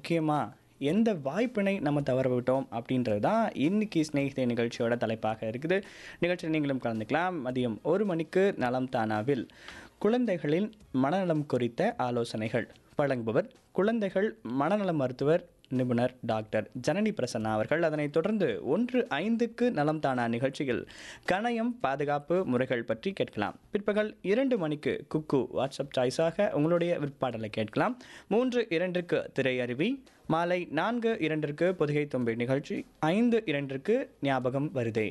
முக்கியமாக எந்த வாய்ப்பினை நம்ம தவற விட்டோம் அப்படின்றது தான் இன்னைக்கு ஸ்நேகிதே நிகழ்ச்சியோட தலைப்பாக இருக்குது நிகழ்ச்சியில் நீங்களும் கலந்துக்கலாம் மதியம் ஒரு மணிக்கு நலம் தானாவில் குழந்தைகளின் மனநலம் குறித்த ஆலோசனைகள் வழங்குபவர் குழந்தைகள் மனநல மருத்துவர் நிபுணர் டாக்டர் ஜனனி பிரசன்னா அவர்கள் அதனைத் தொடர்ந்து ஒன்று ஐந்துக்கு நலம் தானா நிகழ்ச்சியில் கணயம் பாதுகாப்பு முறைகள் பற்றி கேட்கலாம் பிற்பகல் இரண்டு மணிக்கு குக்கு வாட்ஸ்அப் சாய்ஸாக உங்களுடைய விற்பாடலை கேட்கலாம் மூன்று இரண்டிற்கு திரையருவி மாலை நான்கு இரண்டிற்கு பொதிகை தொம்பி நிகழ்ச்சி ஐந்து இரண்டிற்கு ஞாபகம் வருதே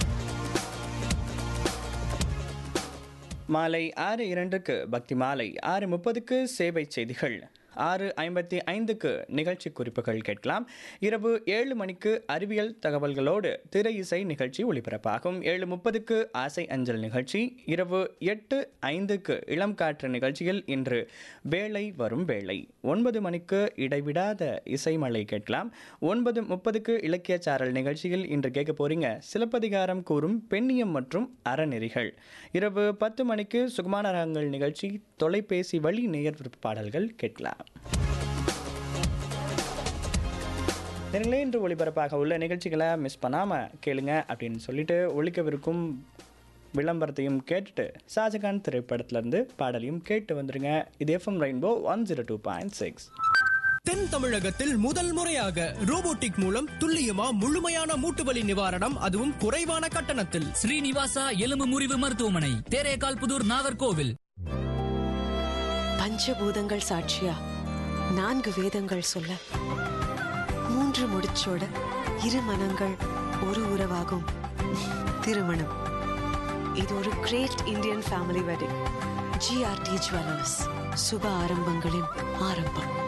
மாலை ஆறு இரண்டுக்கு பக்தி மாலை ஆறு முப்பதுக்கு சேவை செய்திகள் ஆறு ஐம்பத்தி ஐந்துக்கு நிகழ்ச்சி குறிப்புகள் கேட்கலாம் இரவு ஏழு மணிக்கு அறிவியல் தகவல்களோடு திரை இசை நிகழ்ச்சி ஒளிபரப்பாகும் ஏழு முப்பதுக்கு ஆசை அஞ்சல் நிகழ்ச்சி இரவு எட்டு ஐந்துக்கு இளம் காற்று நிகழ்ச்சியில் இன்று வேலை வரும் வேலை ஒன்பது மணிக்கு இடைவிடாத இசைமலை கேட்கலாம் ஒன்பது முப்பதுக்கு இலக்கிய சாரல் நிகழ்ச்சியில் இன்று கேட்க போறீங்க சிலப்பதிகாரம் கூறும் பெண்ணியம் மற்றும் அறநெறிகள் இரவு பத்து மணிக்கு சுகமான ரகங்கள் நிகழ்ச்சி தொலைபேசி வழி நேயர் விருப்ப பாடல்கள் கேட்கலாம் நேர்களே இன்று ஒளிபரப்பாக உள்ள நிகழ்ச்சிகளை மிஸ் பண்ணாமல் கேளுங்க அப்படின்னு சொல்லிட்டு ஒழிக்கவிருக்கும் விளம்பரத்தையும் கேட்டுட்டு ஷாஜகான் திரைப்படத்திலிருந்து பாடலையும் கேட்டு வந்துருங்க இது FM rainbow one zero two point six தென் தமிழகத்தில் முதல் முறையாக ரோபோட்டிக் மூலம் துல்லியமா முழுமையான மூட்டு வலி நிவாரணம் அதுவும் குறைவான கட்டணத்தில் ஸ்ரீனிவாசா எலும்பு முறிவு மருத்துவமனை தேரேகால் புதூர் நாகர்கோவில் பஞ்சபூதங்கள் சாட்சியா நான்கு வேதங்கள் சொல்ல மூன்று முடிச்சோட இரு மனங்கள் ஒரு உறவாகும் திருமணம் இது ஒரு great Indian family wedding GRT jewellers சுப ஆரம்பங்களின் ஆரம்பம்